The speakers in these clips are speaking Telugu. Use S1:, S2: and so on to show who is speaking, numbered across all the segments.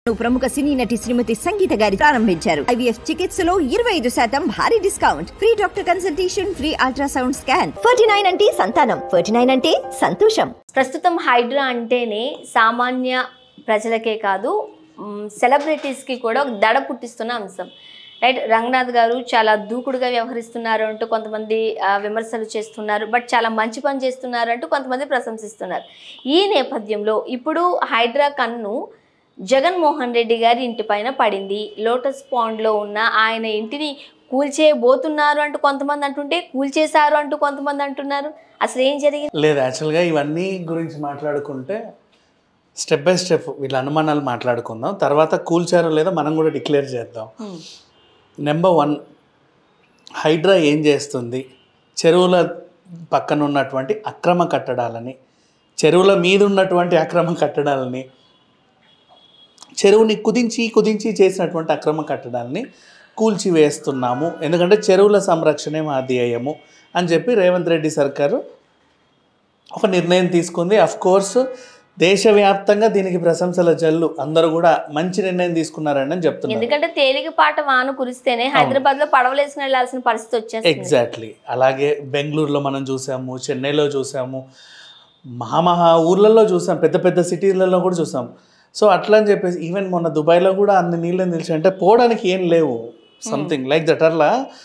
S1: ప్రముఖ సినీ నటి శ్రీమతి సంగీత గారి ప్రారంభించారు ఐవీఎఫ్ చికిత్సలో ఇరవై ఐదు శాతం భారీ discount free doctor consultation free ultrasound scan forty nine అంటే సంతానం ఫోర్టీ నైన్ అంటే సంతోషం
S2: ప్రస్తుతం హైడ్రా అంటేనే సామాన్య ప్రజలకే కాదు మ్, సెలబ్రిటీస్కి కూడా ఒక దడ పుట్టిస్తున్న అంశం రైట్ రంగనాథ్ గారు చాలా దూకుడుగా వ్యవహరిస్తున్నారు అంటూ కొంతమంది ఆ, విమర్శలు చేస్తున్నారు బట్ చాలా మంచి పని చేస్తున్నారు అంటూ కొంతమంది ప్రశంసిస్తున్నారు ఈ నేపథ్యంలో ఇప్పుడు హైడ్రా కన్ను జగన్మోహన్ రెడ్డి గారి ఇంటి పైన పడింది లోటస్ పాండ్లో ఉన్న ఆయన ఇంటిని కూల్చేయబోతున్నారు అంటూ కొంతమంది అంటుంటే కూల్చేశారు అంటూ కొంతమంది అంటున్నారు అసలు ఏం జరిగింది
S3: లేదు యాక్చువల్గా ఇవన్నీ గురించి మాట్లాడుకుంటే స్టెప్ బై స్టెప్ వీళ్ళ అనుమానాలు మాట్లాడుకుందాం తర్వాత కూల్చారో లేదో మనం కూడా డిక్లేర్ చేద్దాం
S2: Hmm.
S3: నెంబర్ వన్ హైడ్రా ఏం చేస్తుంది చెరువుల పక్కన ఉన్నటువంటి అక్రమ కట్టడాలని చెరువుల మీద ఉన్నటువంటి అక్రమ కట్టడాలని చెరువుని కుదించి కుదించి చేసినటువంటి అక్రమ కట్టడాలని కూల్చివేస్తున్నాము ఎందుకంటే చెరువుల సంరక్షణే మా ధ్యేయము అని చెప్పి రేవంత్ రెడ్డి సర్కారు ఒక నిర్ణయం తీసుకుంది అఫ్ కోర్స్ దేశవ్యాప్తంగా దీనికి ప్రశంసల జల్లు అందరూ కూడా మంచి నిర్ణయం తీసుకున్నారని అని చెప్తున్నారు
S2: ఎందుకంటే తేలికపాట వాన కురిస్తేనే హైదరాబాద్ లో పడవలేసుకుని వెళ్లాల్సిన పరిస్థితి వచ్చేస్తుంది
S3: ఎగ్జాక్ట్లీ అలాగే బెంగళూరులో మనం చూసాము చెన్నైలో చూసాము మహామహా ఊర్లలో చూసాం పెద్ద పెద్ద సిటీలలో కూడా చూసాం సో అట్లా అని చెప్పేసి ఈవెన్ మొన్న దుబాయ్లో కూడా అన్ని నీళ్ళని తెలిసి అంటే పోవడానికి ఏం లేవు సంథింగ్ లైక్ దట్ అట్లా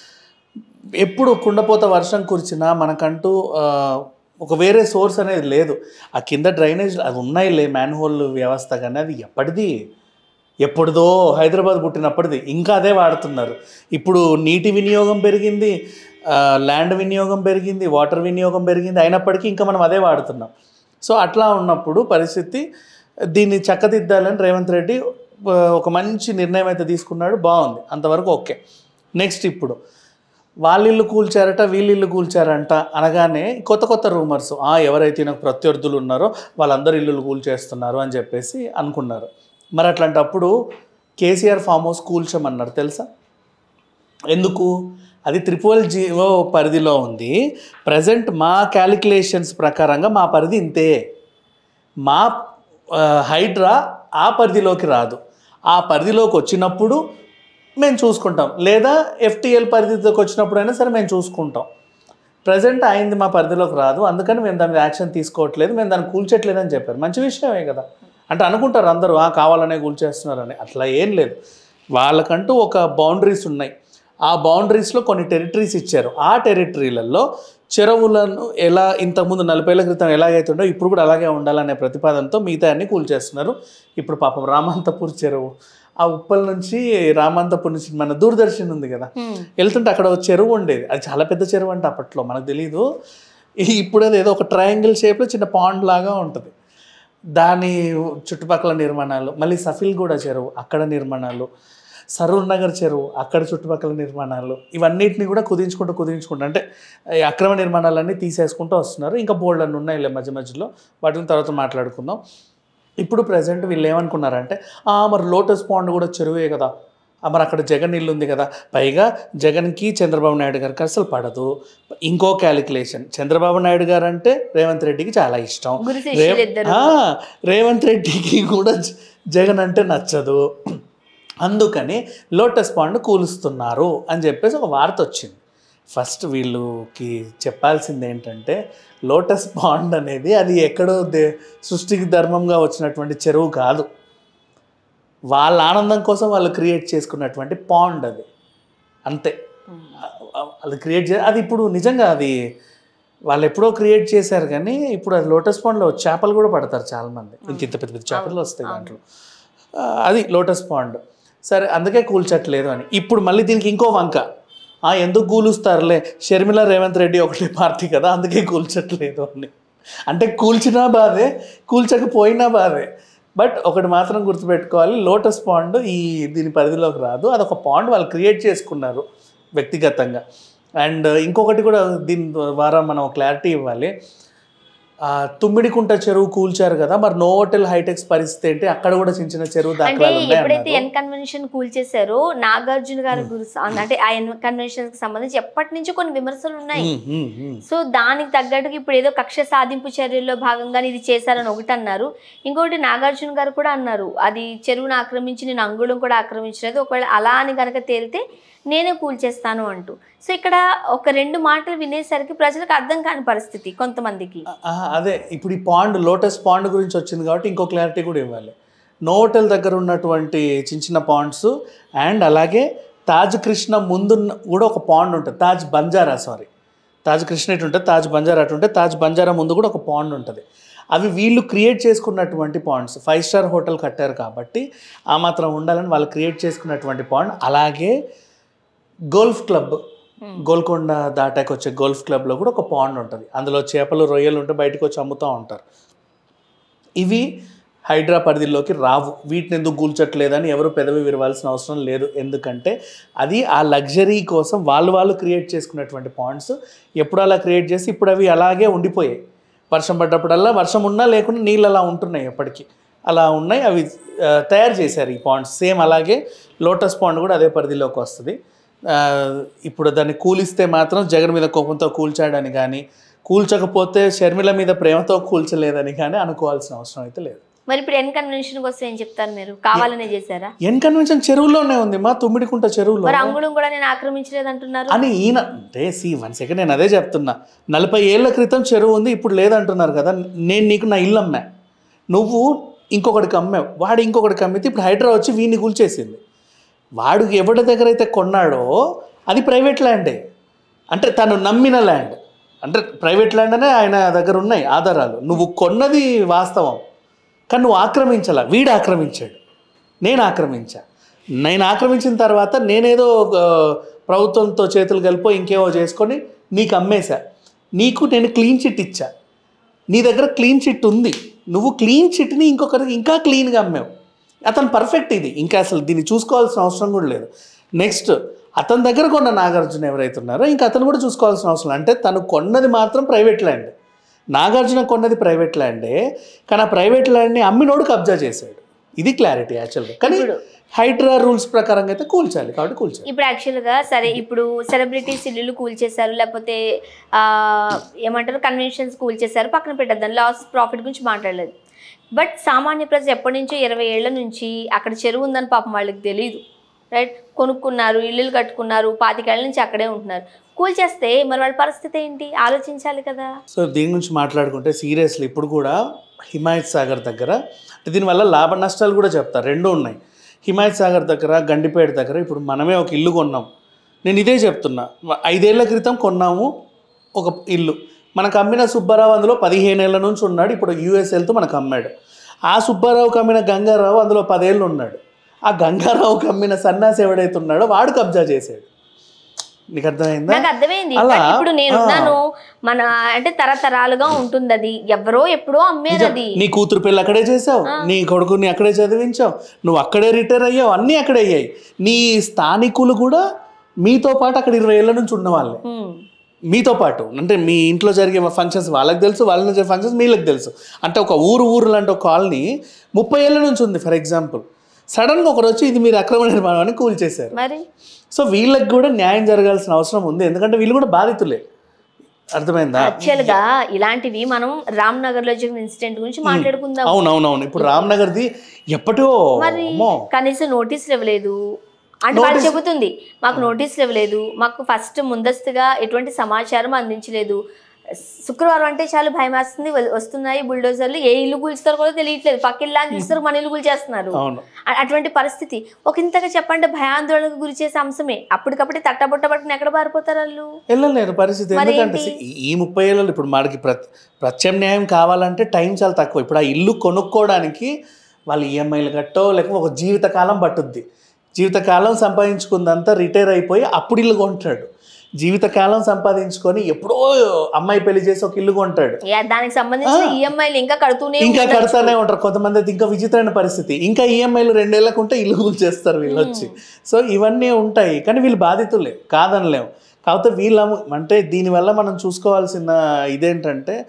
S3: ఎప్పుడు కుండపోత వర్షం కురిచినా మనకంటూ ఆ, ఒక వేరే సోర్స్ అనేది లేదు ఆ కింద డ్రైనేజ్ అది ఉన్నాయిలే మ్యాన్హోల్ వ్యవస్థ కానీ అది ఎప్పటిది ఎప్పుడుదో హైదరాబాద్ పుట్టినప్పటిది ఇంకా అదే వాడుతున్నారు ఇప్పుడు నీటి వినియోగం పెరిగింది ఆ, ల్యాండ్ వినియోగం పెరిగింది వాటర్ వినియోగం పెరిగింది అయినప్పటికీ ఇంకా మనం అదే వాడుతున్నాం సో అట్లా ఉన్నప్పుడు పరిస్థితి దీన్ని చక్కదిద్దాలని రేవంత్ రెడ్డి ఆ, ఒక మంచి నిర్ణయం అయితే తీసుకున్నాడు బాగుంది అంతవరకు ఓకే నెక్స్ట్ ఇప్పుడు వాళ్ళిల్లు కూల్చారట వీళ్ళిల్లు కూల్చారంట అనగానే కొత్త కొత్త రూమర్స్ ఆ ఎవరైతే నాకు ప్రత్యర్థులు ఉన్నారో వాళ్ళందరూ ఇల్లులు కూల్చేస్తున్నారు అని చెప్పేసి అనుకున్నారు మరి అట్లాంటప్పుడు కేసీఆర్ ఫామ్ హౌస్ కూల్చమన్నారు తెలుసా ఎందుకు అది త్రిపుల్ జీవో పరిధిలో ఉంది ప్రజెంట్ మా క్యాలిక్యులేషన్స్ ప్రకారంగా మా పరిధి ఇంతే మా ఆ, హైడ్రా ఆ పరిధిలోకి రాదు ఆ పరిధిలోకి వచ్చినప్పుడు మేము చూసుకుంటాం లేదా ఎఫ్టీఎల్ పరిధిలోకి వచ్చినప్పుడైనా సరే మేము చూసుకుంటాం ప్రజెంట్ అయింది మా పరిధిలోకి రాదు అందుకని మేము దాని మీద యాక్షన్ తీసుకోవట్లేదు మేము దాన్ని కూల్చట్లేదు అని చెప్పారు మంచి విషయమే కదా అంటే అనుకుంటారు అందరూ "ఆ, కావాలనే కూల్చేస్తున్నారని అట్లా ఏం లేదు వాళ్ళకంటూ ఒక బౌండరీస్ ఉన్నాయి ఆ బౌండరీస్లో కొన్ని టెరిటరీస్ ఇచ్చారు ఆ టెరిటరీలలో చెరువులను ఎలా ఇంతకుముందు నలభై ఏళ్ళ క్రితం ఎలాగైతుండో ఇప్పుడు కూడా అలాగే ఉండాలనే ప్రతిపాదనతో మిగతా అన్ని కూల్చేస్తున్నారు ఇప్పుడు పాపం రామంతపూర్ చెరువు ఆ ఉప్పల్ నుంచి రామంతపూర్ నుంచి మన దూరదర్శన్ ఉంది కదా వెళ్తుంటే అక్కడ ఒక చెరువు ఉండేది అది చాలా పెద్ద చెరువు అంటే అప్పట్లో మనకు తెలీదు ఈ- ఇప్పుడు అది ఏదో ఒక ట్రయాంగిల్ షేప్లో చిన్న పాండ్ లాగా ఉంటుంది దాని చుట్టుపక్కల నిర్మాణాలు మళ్ళీ సఫిల్గూడ చెరువు అక్కడ నిర్మాణాలు సరూర్ నగర్ చెరువు అక్కడ చుట్టుపక్కల నిర్మాణాలు ఇవన్నిటిని కూడా కుదించుకుంటూ కుదించుకుంటూ అంటే ఈ అక్రమ నిర్మాణాలన్నీ తీసేసుకుంటూ వస్తున్నారు ఇంకా బోల్డ్ అన్ని ఉన్నాయి మధ్య మధ్యలో వాటిని తర్వాత మాట్లాడుకుందాం ఇప్పుడు ప్రజెంట్ వీళ్ళు ఏమనుకున్నారంటే "ఆ, మరి లోటస్ పాండ్ కూడా చెరువే కదా ఆ, మరి అక్కడ జగన్ ఇల్లు ఉంది కదా పైగా జగన్కి చంద్రబాబు నాయుడు గారికి అసలు పడదు ఇంకో క్యాలిక్యులేషన్ చంద్రబాబు నాయుడు గారు అంటే రేవంత్ రెడ్డికి చాలా ఇష్టం
S2: గురు శిష్యులు
S3: రే-
S2: ఇద్దరు
S3: ఆ, రేవంత్ రెడ్డికి కూడా జ- జగన్ అంటే నచ్చదు అందుకని లోటస్ పాండ్ కూలుస్తున్నారు అని చెప్పేసి ఒక వార్త వచ్చింది ఫస్ట్ వీళ్ళకి చెప్పాల్సింది ఏంటంటే లోటస్ పాండ్ అనేది అది ఎక్కడో దే సృష్టికి ధర్మంగా వచ్చినటువంటి చెరువు కాదు వాళ్ళ ఆనందం కోసం వాళ్ళు క్రియేట్ చేసుకున్నటువంటి పాండ్ అది అంతే అది క్రియేట్ చే అది ఇప్పుడు నిజంగా అది వాళ్ళు ఎప్పుడో క్రియేట్ చేశారు కానీ ఇప్పుడు అది లోటస్ పాండ్లో చేపలు కూడా పడతారు చాలామంది ఇంత ఇంత పెద్ద పెద్ద చేపలు వస్తాయి దాంట్లో ఆ, అది లోటస్ పాండ్ సరే అందుకే కూల్చట్లేదు అని ఇప్పుడు మళ్ళీ దీనికి ఇంకో వంక ఆ, ఎందుకు కూలుస్తారులే షర్మిల రేవంత్ రెడ్డి ఒకటే పార్టీ కదా అందుకే కూల్చట్లేదు అని అంటే కూల్చినా బాధే కూల్చకపోయినా బాధే బట్ ఒకటి మాత్రం గుర్తుపెట్టుకోవాలి లోటస్ పాండ్ ఈ దీని పరిధిలోకి రాదు అదొక పాండ్ వాళ్ళు క్రియేట్ చేసుకున్నారు వ్యక్తిగతంగా అండ్ ఇంకొకటి కూడా దీని ద్వారా మనం క్లారిటీ ఇవ్వాలి ఆ, తుమ్మిడికుంట చెరువు కూల్చారు కదా మరి నోవోటెల్ హైటెక్స్ పరిస్థితి ఏంటి అక్కడ కూడా చిన్న చిన్న చెరువు
S2: అంటే
S3: దాఖలాలు ఉన్నాయి
S2: ఎప్పుడైతే
S3: అన్నారు.
S2: ఎన్ కన్వెన్షన్ కూల్చేశారో నాగార్జున గారి గురించి అంటే ఆ ఎన్ కన్వెన్షన్ కి సంబంధించి ఎప్పటి నుంచి కొన్ని విమర్శలు ఉన్నాయి
S3: ఉమ్, ఉమ్, ఉమ్.
S2: సో దానికి తగ్గట్టుగా ఇప్పుడు ఏదో కక్ష సాధింపు చర్యల్లో భాగంగా ఇది చేశారని ఒకటి అన్నారు ఇంకోటి నాగార్జున గారు కూడా అన్నారు అది చెరువును ఆక్రమించి నేను అంగుళం కూడా ఆక్రమించలేదు ఒకవేళ అలా అని కనుక తేలితే నేనే కూల్చేస్తాను అంటూ సో ఇక్కడ ఒక రెండు మాటలు వినేసరికి ప్రజలకు అర్థం కాని పరిస్థితి కొంతమందికి
S3: ఆ, అదే ఇప్పుడు ఈ పాండ్ లోటస్ పాండ్ గురించి వచ్చింది కాబట్టి ఇంకో క్లారిటీ కూడా ఇవ్వాలి నోవోటెల్ దగ్గర ఉన్నటువంటి చిన్న చిన్న పాండ్స్ అండ్ అలాగే తాజ్ కృష్ణ ముందు కూడా ఒక పాండ్ ఉంటుంది తాజ్ బంజారా సారీ తాజ్ కృష్ణ ఇటు ఉంటుంది తాజ్ బంజారా అటు ఉంటే తాజ్ బంజారా ముందు కూడా ఒక పాండ్ ఉంటుంది అవి వీళ్ళు క్రియేట్ చేసుకున్నటువంటి పాండ్స్ ఫైవ్ స్టార్ హోటల్ కట్టారు కాబట్టి ఆ మాత్రం ఉండాలని వాళ్ళు క్రియేట్ చేసుకున్నటువంటి పాండ్ అలాగే గోల్ఫ్ క్లబ్ గోల్కొండ దాటాకి వచ్చే గోల్ఫ్ క్లబ్లో కూడా ఒక పాండ్ ఉంటుంది అందులో చేపలు రొయ్యలు ఉంటే బయటకు వచ్చి అమ్ముతూ ఉంటారు ఇవి హైడ్రా పరిధిలోకి రావు వీటిని ఎందుకు కూల్చట్లేదని ఎవరు పెదవి విరవాల్సిన అవసరం లేదు ఎందుకంటే అది ఆ లగ్జరీ కోసం వాళ్ళు వాళ్ళు క్రియేట్ చేసుకున్నటువంటి పాయింట్స్ ఎప్పుడు అలా క్రియేట్ చేసి ఇప్పుడు అవి అలాగే ఉండిపోయాయి వర్షం పడ్డప్పుడల్లా వర్షం ఉన్నా లేకుండా నీళ్ళు అలా ఉంటున్నాయి ఎప్పటికీ అలా ఉన్నాయి అవి ఆ, తయారు చేశారు ఈ పాండ్స్ సేమ్ అలాగే లోటస్ పాండ్ కూడా అదే పరిధిలోకి వస్తుంది ఆ, ఇప్పుడు దాన్ని కూలిస్తే మాత్రం జగన్ మీద కోపంతో కూల్చాడని కానీ కూల్చకపోతే షర్మిల మీద ప్రేమతో కూల్చలేదని కానీ అనుకోవాల్సిన అవసరం అయితే లేదు
S2: మరి ఇప్పుడు ఎన్ కన్వెన్షన్ వస్తే ఏం చెప్తారు మీరు కావాలనే చేశారా
S3: ఎన్ కన్వెన్షన్ చెరువులోనే ఉంది మా తుమ్మిడికుంట చెరువులో
S2: మరి అంగుళం కూడా నేను ఆక్రమించలేదు అంటున్నారు
S3: అని ఈయన అంటే సి వన్ సెకండ్ నేను అదే చెప్తున్నా నలభై ఏళ్ల క్రితం చెరువు ఉంది ఇప్పుడు లేదంటున్నారు కదా నేను నీకు నా ఇల్లు అమ్మా నువ్వు ఇంకొకటికి అమ్మావు వాడు ఇంకొకటికి అమ్మితే ఇప్పుడు హైడ్రా వచ్చి వీడిని కూల్చేసింది వాడు ఎవరి దగ్గర అయితే కొన్నాడో అది ప్రైవేట్ ల్యాండే అంటే తను నమ్మిన ల్యాండ్ అంటే ప్రైవేట్ ల్యాండ్ అనే ఆయన దగ్గర ఉన్నాయి ఆధారాలు నువ్వు కొన్నది వాస్తవం కానీ నువ్వు ఆక్రమించాల వీడు ఆక్రమించాడు నేను ఆక్రమించా నేను ఆక్రమించిన తర్వాత నేనేదో ఒక ప్రభుత్వంతో చేతులు కలిపో ఇంకేవో చేసుకొని నీకు అమ్మేశా నీకు నేను క్లీన్ చిట్ ఇచ్చా నీ దగ్గర క్లీన్ చిట్ ఉంది నువ్వు క్లీన్ చిట్ని ఇంకొకరికి ఇంకా క్లీన్గా అమ్మావు అతను పర్ఫెక్ట్ ఇది ఇంకా అసలు దీన్ని చూసుకోవాల్సిన అవసరం కూడా లేదు నెక్స్ట్ అతని దగ్గర కొన్న నాగార్జున ఎవరైతే ఉన్నారో ఇంకా అతను కూడా చూసుకోవాల్సిన అవసరం లేదు. అంటే తను కొన్నది మాత్రం ప్రైవేట్ ల్యాండ్ నాగార్జున కొన్నది ప్రైవేట్ ల్యాండే కానీ ఆ ప్రైవేట్ ల్యాండ్ని అమ్మినోడు కబ్జా చేశాడు ఇది క్లారిటీ యాక్చువల్గా కానీ హైడ్రా రూల్స్ ప్రకారంగా అయితే కూల్చాలి కాబట్టి కూల్చాలి
S2: ఇప్పుడు యాక్చువల్గా సరే ఇప్పుడు సెలబ్రిటీస్ ఇల్లులు కూల్చేశారు లేకపోతే ఆ, ఏమంటారు కన్వెన్షన్స్ కూల్చేశారు పక్కన పెట్టద్దాం లాస్ ప్రాఫిట్ గురించి మాట్లాడలేదు బట్ సామాన్య ప్రజలు ఎప్పటి నుంచో ఇరవై ఏళ్ల నుంచి అక్కడ చెరువు ఉందని పాపం వాళ్ళకి తెలియదు రైట్ కొనుక్కున్నారు ఇల్లులు కట్టుకున్నారు పాతికేళ్ల నుంచి అక్కడే ఉంటున్నారు కూల్చేస్తే మరి వాళ్ళ పరిస్థితి ఏంటి ఆలోచించాలి కదా
S3: సో దీని గురించి మాట్లాడుకుంటే సీరియస్లీ ఇప్పుడు కూడా హిమాయత్ సాగర్ దగ్గర అంటే దీనివల్ల లాభ నష్టాలు కూడా చెప్తారు రెండు ఉన్నాయి హిమాయత్ సాగర్ దగ్గర గండిపేట దగ్గర ఇప్పుడు మనమే ఒక ఇల్లు కొన్నాం నేను ఇదే చెప్తున్నా ఐదేళ్ల క్రితం కొన్నాము ఒక ఇల్లు మనకు అమ్మిన సుబ్బారావు అందులో పదిహేను ఏళ్ళ నుంచి ఉన్నాడు ఇప్పుడు యూఎస్ వెళ్తూ మనకు అమ్మాడు ఆ సుబ్బారావుకి అమ్మిన గంగారావు అందులో పదేళ్ళు ఉన్నాడు ఆ గంగారావుకి అమ్మిన సన్నాసి ఎవడైతే ఉన్నాడో వాడు కబ్జా చేశాడు నీకు అర్థమైందా
S2: నాకు అర్థమైంది
S3: అలా,
S2: కానీ ఇప్పుడు నేను
S3: ఆ.
S2: ఉన్నాను మన అంటే తరతరాలుగా ఉంటుంది అది ఎవరో ఎప్పుడో అమ్మేది
S3: నిజం.
S2: అది
S3: నీ కూతురు పెళ్ళి అక్కడే చేసావు నీ కొడుకుని అక్కడే చదివించావు నువ్వు అక్కడే రిటైర్ అయ్యావు అన్నీ అక్కడే అయ్యాయి నీ స్థానికులు కూడా మీతో పాటు అక్కడ ఇరవై ఏళ్ళ నుంచి ఉన్నవాళ్ళే
S2: హ్మ్.
S3: మీతో పాటు అంటే మీ ఇంట్లో జరిగే ఫంక్షన్స్ వాళ్ళకి తెలుసు వాళ్ళ నుంచి ఫంక్షన్స్ వీళ్ళకి తెలుసు అంటే ఒక ఊరు ఊరు లాంటి ఒక కాలనీ ముప్పై ఏళ్ళ నుంచి ఉంది ఫర్ ఎగ్జాంపుల్ సడన్గా ఒకరు వచ్చి ఇది మీరు అక్రమ నిర్మాణం అని కూల్చేశారు
S2: మరి
S3: సో వీళ్ళకి కూడా న్యాయం జరగాల్సిన అవసరం ఉంది ఎందుకంటే వీళ్ళు కూడా బాధితులే అర్థమైందా
S2: యాక్చువల్ గా ఇలాంటివి మనం రామ్ నగర్ లో జరిగిన ఇన్సిడెంట్ గురించి మాట్లాడుకుందాం
S3: అవునవునవును ఇప్పుడు రామ్నగర్ది ఎప్పటివో
S2: మరి
S3: అమ్మో.
S2: కనీసం నోటీసులు ఇవ్వలేదు అంటే వాళ్ళు చెబుతుంది మాకు నోటీసులు ఇవ్వలేదు మాకు ఫస్ట్ ముందస్తుగా ఎటువంటి సమాచారం అందించలేదు శుక్రవారం అంటే చాలా భయం వేస్తుంది వ- వస్తున్నాయి బుల్డోజర్లు ఏ ఇల్లు కూల్చుతారో కూడా తెలియట్లేదు పక్క ఇల్లు అని చూస్తారు మన ఇల్లు కూల్చేస్తున్నారు
S3: అవును
S2: అ- అటువంటి పరిస్థితి ఒక ఇంతగా చెప్పంటే భయాందోళనకు గురి చేసే అంశమే అప్పటికప్పుడే తట్టబుట్ట పట్టుకుని ఎక్కడ పారిపోతారు వాళ్ళు
S3: వెళ్ళలేరు పరిస్థితి
S2: మరి
S3: ఎందుకంటే
S2: ఏంటి?
S3: ఈ- ఈ ముప్పై ఏళ్ళు ఇప్పుడు మనకి ప్ర ప్రత్యామ్నాయం కావాలంటే టైం చాలా తక్కువ ఇప్పుడు ఆ ఇల్లు కొనుక్కోవడానికి వాళ్ళు ఈఎంఐలు కట్టో లేకపోతే ఒక జీవితకాలం పట్టుద్ది జీవితకాలం సంపాదించుకుందంతా రిటైర్ అయిపోయి అప్పుడు ఇల్లు కొంటాడు జీవితకాలం సంపాదించుకొని ఎప్పుడో అమ్మాయి పెళ్లి చేసి ఒక ఇల్లు కొంటాడు
S2: యా, దానికి సంబంధించిన ఈఎంఐలు ఇంకా కడుతూనే
S3: ఇంకా
S2: ఉండొచ్చు.
S3: కడతానే ఉంటారు కొంతమంది అయితే ఇంకా విచిత్రమైన పరిస్థితి ఇంకా ఈఎంఐలు రెండేళ్లకు ఉంటే ఇల్లు కూల్చేస్తారు వీళ్ళు వచ్చి సో ఇవన్నీ ఉంటాయి కానీ వీళ్ళు బాధితులే కాదనలేము కాకపోతే వీళ్ళ అంటే దీనివల్ల మనం చూసుకోవాల్సిన ఇదేంటంటే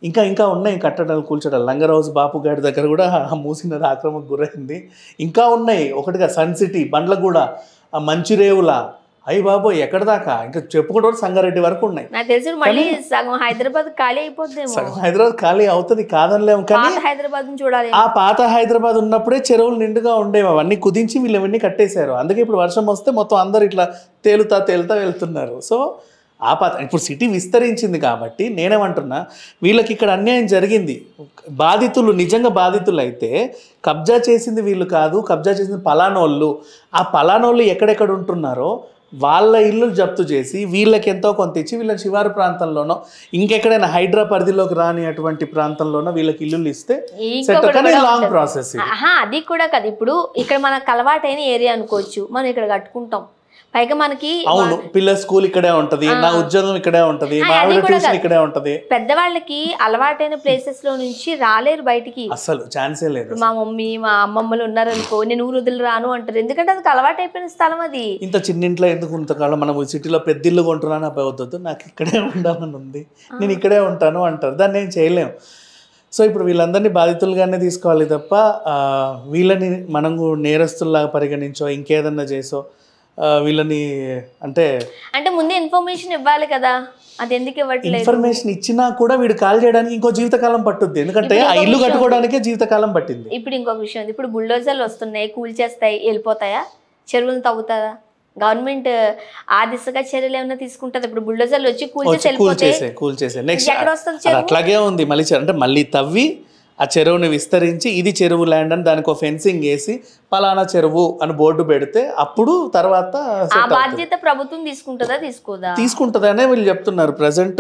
S3: ఇంకా ఇంకా ఉన్నాయి కట్టడాలు కూల్చడాలు లంగర్ హౌస్ బాపు గారి దగ్గర కూడా ఆ మూసినది ఆక్రమణకు గురైంది ఇంకా ఉన్నాయి ఒకటిగా సన్ సిటీ బండ్లగూడ ఆ మంచిరేవుల అయ్యి బాబు ఎక్కడ దాకా ఇంకా చెప్పుకుంటే సంగారెడ్డి వరకు ఉన్నాయి
S2: నాకు తెలిసి మళ్ళీ సగం హైదరాబాద్ ఖాళీ అయిపోద్దేమో
S3: సగం హైదరాబాద్ ఖాళీ అవుతుంది కాదనిలేము కానీ
S2: పాత హైదరాబాద్ చూడాలి
S3: ఆ పాత హైదరాబాద్ ఉన్నప్పుడే చెరువులు నిండుగా ఉండేవి అవన్నీ కుదించి వీళ్ళు ఇవన్నీ కట్టేశారు అందుకే ఇప్పుడు వర్షం వస్తే మొత్తం అందరు ఇట్లా తేలుతా తేలుతా వెళ్తున్నారు సో ఆ పాత ఇప్పుడు సిటీ విస్తరించింది కాబట్టి నేనేమంటున్నా వీళ్ళకి ఇక్కడ అన్యాయం జరిగింది బాధితులు నిజంగా బాధితులు అయితే కబ్జా చేసింది వీళ్ళు కాదు కబ్జా చేసింది పలానోళ్ళు ఆ పలానోళ్ళు ఎక్కడెక్కడ ఉంటున్నారో వాళ్ళ ఇల్లు జప్తు చేసి వీళ్ళకి ఎంతో కొంత ఇచ్చి వీళ్ళని శివారు ప్రాంతంలోనో ఇంకెక్కడైనా హైడ్రా పరిధిలోకి రాని అటువంటి ప్రాంతంలోనో వీళ్ళకి ఇల్లులు ఇస్తే సెట్
S2: ఇంకొకటి
S3: కానీ
S2: కూడా
S3: లాంగ్
S2: ఉంటుంది.
S3: ప్రాసెస్ ఇది
S2: ఆహా అది కూడా కాదు ఇప్పుడు ఇక్కడ మనకు అలవాటైన ఏరియా అనుకోవచ్చు మనం ఇక్కడ కట్టుకుంటాం పైగా మనకి
S3: అవును పిల్లల స్కూల్ ఇక్కడే ఉంటది నా ఉద్యోగం ఇక్కడే ఉంటది
S2: ఆ,
S3: మా
S2: అది
S3: ఆవిడ
S2: కూడా
S3: ట్యూషన్
S2: కాదు.
S3: ఇక్కడే ఉంటది
S2: పెద్దవాళ్ళకి అలవాటైన ప్లేసెస్ లో నుంచి రాలేరు బయటికి
S3: అసలు ఛాన్సే లేదు
S2: మా మమ్మీ మా అమ్మమ్మలు ఉన్నారనుకో నేను ఊరు వదిలి రాను అంటారు ఎందుకంటే అది అలవాటు అయిపోయిన స్థలం అది
S3: ఇంత చిన్నింట్లో ఎందుకు ఇంతకాలం మనం సిటీలో పెద్ద ఇల్లు కొంటున్నాను అబ్బాయి వద్దొద్దు నాకు ఇక్కడే ఉండాలని ఉంది నేను ఇక్కడే ఉంటాను అంటారు దాన్ని ఏం చేయలేం సో ఇప్పుడు వీళ్ళందరినీ బాధితులుగానే తీసుకోవాలి తప్ప ఆ, వీళ్ళని మనం నేరస్తుల్లాగా పరిగణించో ఇంకేదన్నా చేసో ఆ, వీళ్ళని అంటే
S2: అంటే ముందే ఇన్ఫర్మేషన్ ఇవ్వాలి కదా అది ఎందుకు ఇవ్వట్లేదు
S3: ఇన్ఫర్మేషన్ ఇచ్చినా కూడా వీడు కాల్ చేయడానికి ఇంకో జీవితకాలం పట్టుద్ది ఎందుకంటే
S2: ఇప్పుడు
S3: ఆ
S2: ఇంకో
S3: ఇల్లు
S2: విషయం
S3: కట్టుకోవడానికే జీవితకాలం పట్టింది
S2: ఇప్పుడు ఇంకొక విషయం ఉంది ఇప్పుడు బుల్డోజర్లు వస్తున్నాయి కూల్చేస్తాయి వెళ్ళిపోతాయా చెరువులను తవ్వుతారా గవర్నమెంట్ ఆ దిశగా చర్యలు ఏమైనా తీసుకుంటుంది ఇప్పుడు బుల్డోజర్లు వచ్చి కూల్చేసి
S3: వచ్చి కూల్
S2: వెళ్ళిపోతే
S3: చేసే కూల్ చేసే నెక్స్ట్
S2: ఎక్కడ వస్తుంది
S3: అది
S2: చెరువు
S3: అట్లాగే ఉంది మళ్ళీ చె- అంటే మళ్ళీ తవ్వి ఆ చెరువుని విస్తరించి ఇది చెరువు ల్యాండ్ అని దానికి ఒక ఫెన్సింగ్ వేసి పలానా చెరువు అని బోర్డు పెడితే అప్పుడు తర్వాత
S2: ఆ
S3: set అవుతుంది.
S2: బాధ్యత ప్రభుత్వం తీసుకుంటుందా తీసుకోదా
S3: తీసుకుంటుందనే వీళ్ళు చెప్తున్నారు ప్రజెంట్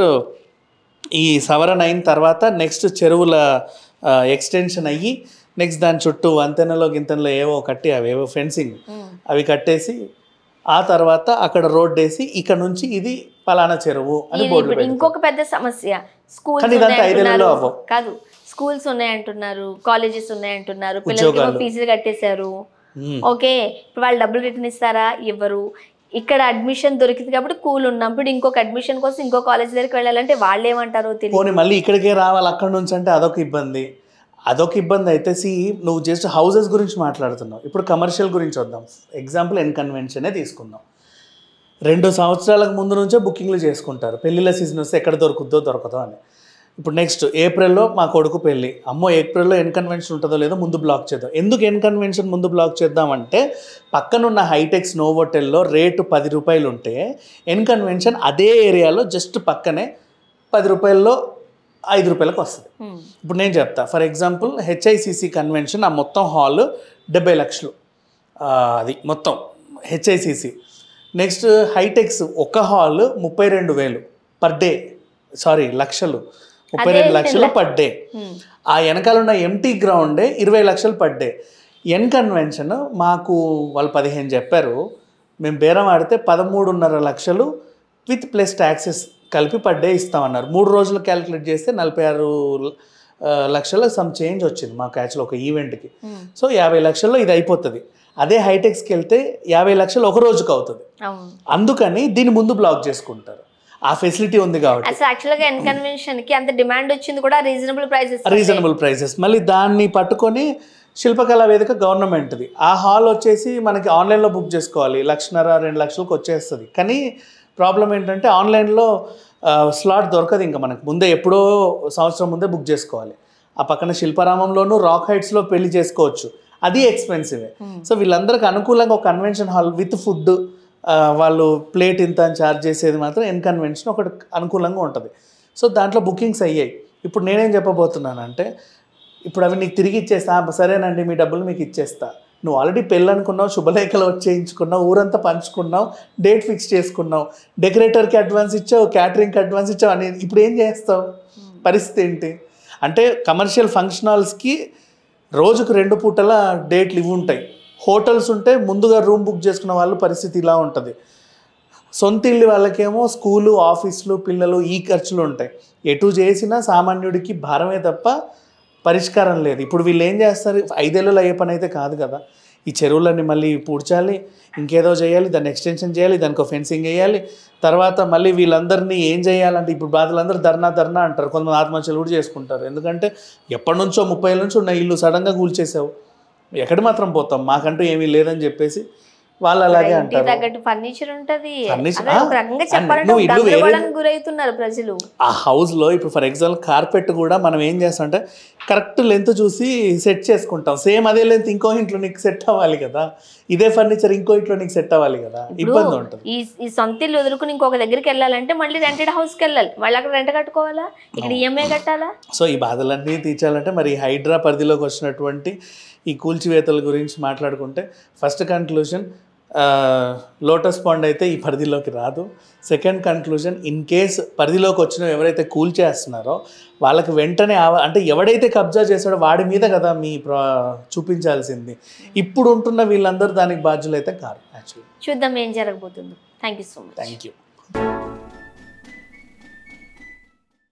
S3: ఈ సవరణ అయిన తర్వాత నెక్స్ట్ చెరువుల ఎక్స్టెన్షన్ అయ్యి నెక్స్ట్ దాని చుట్టూ వంతెనలో గింతెనలో ఏవో కట్టి అవి ఏవో ఫెన్సింగ్
S2: ఉమ్.
S3: అవి కట్టేసి ఆ తర్వాత అక్కడ రోడ్ వేసి ఇక్కడ నుంచి ఇది పలానా చెరువు అని
S2: ఇది
S3: బోర్డు
S2: ఇప్పుడు
S3: పెడతారు.
S2: ఇంకొక పెద్ద సమస్య స్కూల్స్
S3: కానీ ఇదంతా ఐదేళ్లలో అవ్వవు.
S2: కాదు స్కూల్స్ ఉన్నాయంటున్నారు కాలేజెస్ ఉన్నాయంటున్నారు పిల్లలకి
S3: ఉద్యోగాలు.
S2: ఫీజులు కట్టేశారు
S3: మ్మ్.
S2: ఓకే ఇప్పుడు వాళ్ళు డబ్బులు రిటర్న్ ఇస్తారా ఇవ్వరు ఇక్కడ అడ్మిషన్ దొరికింది కాబట్టి కూల్ ఉన్నప్పుడు ఇంకొక అడ్మిషన్ కోసం ఇంకో కాలేజ్ దగ్గరికి వెళ్ళాలంటే వాళ్ళు ఏమంటారో తెలియదు
S3: పోనీ మళ్ళీ ఇక్కడికే రావాలి అక్కడ నుంచి అంటే అదొక ఇబ్బంది అదొక ఇబ్బంది అయితే సి నువ్వు జస్ట్ హౌసెస్ గురించి మాట్లాడుతున్నావు ఇప్పుడు కమర్షియల్ గురించి వద్దాం ఎగ్జాంపుల్ ఎన్ కన్వెన్షనే తీసుకుందాం రెండు సంవత్సరాలకు ముందు నుంచే బుకింగ్లు చేసుకుంటారు పెళ్ళిళ్ళ సీజన్ వస్తే ఎక్కడ దొరుకుద్దో దొరకదో అని ఇప్పుడు నెక్స్ట్ ఏప్రిల్లో మా కొడుకు పెళ్ళి అమ్మో ఏప్రిల్లో ఎన్ కన్వెన్షన్ ఉంటుందో లేదో ముందు బ్లాక్ చేద్దాం ఎందుకు ఎన్ కన్వెన్షన్ ముందు బ్లాక్ చేద్దామంటే పక్కనున్న హైటెక్స్ నోవోటెల్లో రేటు పది రూపాయలు ఉంటే ఎన్ కన్వెన్షన్ అదే ఏరియాలో జస్ట్ పక్కనే పది రూపాయల్లో ఐదు రూపాయలకు వస్తుంది
S2: ఉమ్.
S3: ఇప్పుడు నేను చెప్తా ఫర్ ఎగ్జాంపుల్ హెచ్ఐసిసి కన్వెన్షన్ ఆ మొత్తం హాల్ డెబ్బై లక్షలు ఆ, అది మొత్తం హెచ్ఐసిసి నెక్స్ట్ హైటెక్స్ ఒక హాల్ ముప్పై రెండు వేలు పర్ డే సారీ లక్షలు ముప్పై
S2: అదే
S3: రెండు లక్షలు
S2: లక్ష-
S3: పర్ డే
S2: ఉమ్.
S3: ఆ వెనకాల ఉన్న ఎంటీ గ్రౌండే ఇరవై లక్షలు పర్ డే ఎన్ కన్వెన్షన్ మాకు వాళ్ళు పదిహేను చెప్పారు మేము బేరం ఆడితే పదమూడున్నర లక్షలు విత్ ప్లస్ ట్యాక్సెస్ కలిపి పర్ డే ఇస్తామన్నారు మూడు రోజులు క్యాలిక్యులేట్ చేస్తే నలభై ఆరు ఆ, లక్షల సమ్ చేంజ్ వచ్చింది మాకు యాక్చువల్ ఒక ఈవెంట్కి
S2: ఉమ్.
S3: సో యాభై లక్షల్లో ఇది అయిపోతుంది అదే హైటెక్స్కి వెళ్తే యాభై లక్షలు ఒక రోజుకి అవుతుంది
S2: అవును
S3: అందుకని దీన్ని ముందు బ్లాక్ చేసుకుంటారు ఆ ఫెసిలిటీ ఉంది కాబట్టి
S2: అసలు యాక్చువల్గా ఎన్ కన్వెన్షన్ కి అంత డిమాండ్ వచ్చింది కూడా రీజనబుల్ ప్రైసెస్
S3: రీజనబుల్ ప్రైసెస్ మళ్ళీ దాన్ని పట్టుకొని శిల్పకళా వేదిక గవర్నమెంట్ది ఆ హాల్ వచ్చేసి మనకి ఆన్లైన్లో బుక్ చేసుకోవాలి లక్షన్నర రెండు లక్షలకు వచ్చేస్తుంది కానీ ప్రాబ్లం ఏంటంటే ఆన్లైన్లో స్లాట్ దొరకదు ఇంకా మనకు ముందే ఎప్పుడో సంవత్సరం ముందే బుక్ చేసుకోవాలి ఆ పక్కన శిల్పారామంలోనూ రాక్ హైట్స్లో పెళ్లి చేసుకోవచ్చు అది ఎక్స్పెన్సివే సో వీళ్ళందరికీ అనుకూలంగా ఒక కన్వెన్షన్ హాల్ విత్ ఫుడ్ వాళ్ళు ప్లేట్ ఇంత అని ఛార్జ్ చేసేది మాత్రం ఎన్ కన్వెన్షన్ ఒకటి అనుకూలంగా ఉంటుంది సో దాంట్లో బుకింగ్స్ అయ్యాయి ఇప్పుడు నేనేం చెప్పబోతున్నానంటే ఇప్పుడు అవి నీకు తిరిగి ఇచ్చేస్తా "ఆ, సరేనండి మీ డబ్బులు మీకు ఇచ్చేస్తా నువ్వు ఆల్రెడీ పెళ్ళి అనుకున్నావు శుభలేఖలు వచ్చేయించుకున్నావు ఊరంతా పంచుకున్నావు డేట్ ఫిక్స్ చేసుకున్నావు డెకరేటర్కి అడ్వాన్స్ ఇచ్చావు క్యాటరింగ్కి అడ్వాన్స్ ఇచ్చావు అని ఇప్పుడు ఏం చేస్తావు పరిస్థితి ఏంటి అంటే కమర్షియల్ ఫంక్షన్ హాల్స్కి రోజుకు రెండు పూటల డేట్లు ఇవి ఉంటాయి హోటల్స్ ఉంటే ముందుగా రూమ్ బుక్ చేసుకున్న వాళ్ళు పరిస్థితి ఇలా ఉంటుంది సొంత ఇల్లు వాళ్ళకేమో స్కూలు ఆఫీసులు పిల్లలు ఈ ఖర్చులు ఉంటాయి ఎటు చేసినా సామాన్యుడికి భారమే తప్ప పరిష్కారం లేదు ఇప్పుడు వీళ్ళు ఏం చేస్తారు ఐదేళ్ళలో అయ్యే పని అయితే కాదు కదా ఈ చెరువులన్నీ మళ్ళీ పూడ్చాలి ఇంకేదో చేయాలి దాన్ని ఎక్స్టెన్షన్ చేయాలి దానికి ఫెన్సింగ్ వేయాలి తర్వాత మళ్ళీ వీళ్ళందరినీ ఏం చేయాలంటే ఇప్పుడు బాధలందరూ ధర్నా ధర్నా అంటారు కొంతమంది ఆత్మహత్యలు కూడా చేసుకుంటారు ఎందుకంటే ఎప్పటి నుంచో ముప్పై ఏళ్ళ నుంచి ఉన్న ఇల్లు సడన్గా కూల్చేసావు ఎక్కడ మాత్రం పోతాం మాకంటూ ఏమీ లేదని చెప్పేసి వాళ్ళు అలాగే
S2: ఇంటికి
S3: అంటారు
S2: తగ్గట్టు ఫర్నిచర్ ఉంటది
S3: Furniture-
S2: అదే ఒక
S3: ఆ,
S2: రకంగా
S3: అన్ని-
S2: చెప్పాలంటే
S3: నువ్వు ఇల్లు వేరే-
S2: గందరగోళానికి గురవుతున్నారు ప్రజలు
S3: ఆ హౌస్లో ఇప్పుడు ఫర్ ఎగ్జాంపుల్ కార్పెట్ కూడా మనం ఏం చేస్తాం అంటే కరెక్ట్ లెంత్ చూసి సెట్ చేసుకుంటాం సేమ్ అదే లెంత్ ఇంకో ఇంట్లో నీకు సెట్ అవ్వాలి కదా ఇదే ఫర్నిచర్ ఇంకో ఇంట్లో నీకు సెట్ అవ్వాలి కదా ఇబ్బంది ఉంటుంది
S2: ఈ ఈ సొంత ఇల్లు వదులుకుని ఇంకొక దగ్గరికి వెళ్ళాలంటే మళ్ళీ రెంటెడ్ హౌస్కి వెళ్ళాలి మళ్ళీ అక్కడ రెంట్ కట్టుకోవాలా ఇక్కడ ఈఎంఐ కట్టాలా
S3: సో ఈ బాధలన్నీ తీర్చాలంటే మరి హైడ్రా పరిధిలోకి వచ్చినటువంటి ఈ కూల్చివేతల గురించి మాట్లాడుకుంటే ఫస్ట్ కన్క్లూజన్ లోటస్ పాండ్ అయితే ఈ పరిధిలోకి రాదు సెకండ్ కన్క్లూజన్ ఇన్ కేస్ పరిధిలోకి వచ్చిన ఎవరైతే కూల్ చేస్తున్నారో వాళ్ళకి వెంటనే ఆవ- అంటే ఎవడైతే కబ్జా చేశాడో వాడి మీద కదా మీ ప్ర చూపించాల్సింది ఇప్పుడు ఉంటున్న వీళ్ళందరూ దానికి బాధ్యులు అయితే కాదు యాక్చువల్లీ
S2: చూద్దాం ఏం జరగబోతుందో thank you so much
S3: thank you